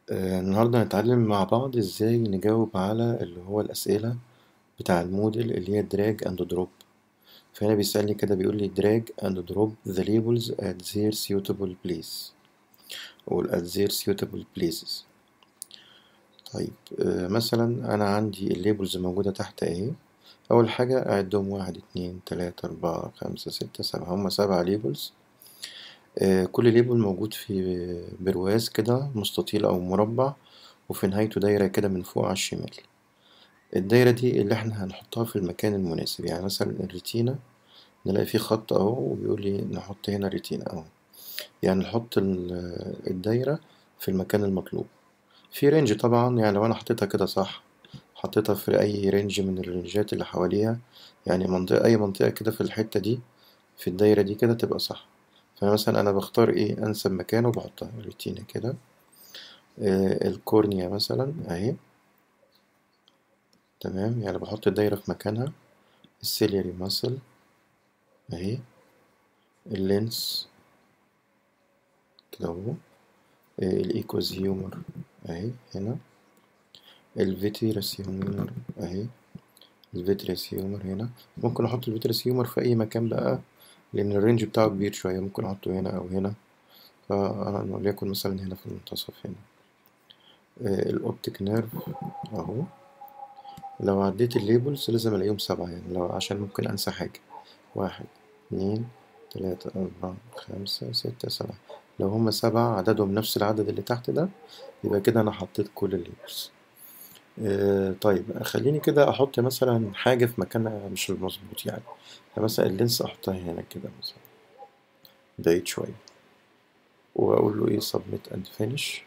آه، النهاردة هنتعلم مع بعض ازاي نجاوب على اللي هو الأسئلة بتاع الموديل اللي هي drag and drop فهنا بيسألني كده بيقول لي drag and drop the labels at their suitable place أو at their suitable places طيب آه، مثلا أنا عندي الليبلز موجودة تحت أهي أول حاجة أعدهم واحد اتنين تلاتة أربعة خمسة ستة سبعة هما سبعة ليبلز آه، كل ليبل موجود في برواز كده مستطيل أو مربع وفي نهايته دايرة كده من فوق على الشمال الدايرة دي اللي احنا هنحطها في المكان المناسب يعني مثلا الريتينا نلاقي فيه خط اهو وبيقول لي نحط هنا ريتينا اهو يعني نحط ال- الدايرة في المكان المطلوب في رينج طبعا يعني لو انا حطيتها كده صح حطيتها في اي رينج من الرينجات اللي حواليها يعني منطقة اي منطقة كده في الحتة دي في الدايرة دي كده تبقى صح فمثلا انا بختار ايه انسب مكان وبحطها ريتينا كده آه، الكورنيا مثلا اهي تمام يعني بحط الدايرة في مكانها السيلياري ماسل اهي اللينس كده اهو آه، الايكوز هيومر اهي هنا الفيتيرس هيومر اهي الفيتريس هيومر هنا ممكن احط الفيتريس هيومر في اي مكان بقى لان الرينج بتاعه كبير شوية ممكن احطه هنا او هنا فانا وليكن مثلا هنا في المنتصف هنا آه، الاوبتيك نيرف اهو لو عديت الليبلز لازم الاقيهم سبعة يعني لو عشان ممكن انسى حاجة واحد اتنين تلاتة أربعة خمسة ستة سبعة لو هما سبعة عددهم نفس العدد اللي تحت ده يبقى كده أنا حطيت كل الليبلز آه طيب خليني كده أحط مثلا حاجة في مكانها مش المظبوط يعني فمثلا اللينس أحطها هنا كده مثلا بعيد شوية وأقول له إيه submit and finish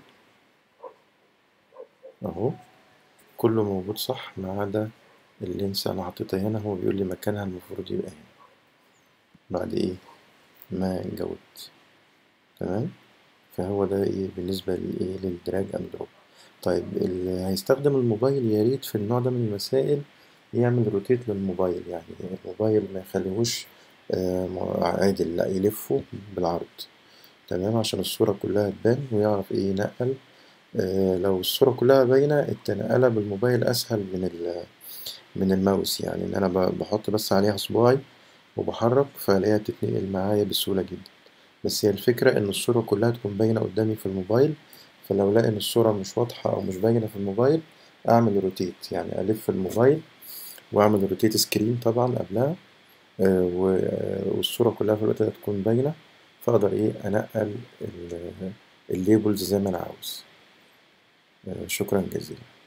أهو كله موجود صح ما عدا اللينس أنا حطيتها هنا هو بيقول لي مكانها المفروض يبقى هنا بعد إيه ما جاوبت تمام فهو ده ايه بالنسبة لإيه للدراج اند دروب طيب اللي هيستخدم الموبايل يا ريت في النوع ده من المسائل يعمل روتيت للموبايل يعني الموبايل ما يخليهوش آه، م- عادل لا يلفه بالعرض تمام عشان الصورة كلها تبان ويعرف ايه ينقل آه، لو الصورة كلها باينة التنقلة بالموبايل أسهل من ال من الماوس يعني إن أنا ب- بحط بس عليها صباعي وبحرك فألاقيها بتتنقل معايا بسهولة جدا بس هي الفكرة إن الصورة كلها تكون باينة قدامي في الموبايل فلو لقى إن الصورة مش واضحة أو مش باينة في الموبايل أعمل روتيت يعني ألف الموبايل وأعمل روتيت سكرين طبعا قبلها آه، و- والصورة كلها في الوقت ده تكون باينة فأقدر إيه أنقل ال- الليبلز زي ما أنا عاوز آه، شكرا جزيلا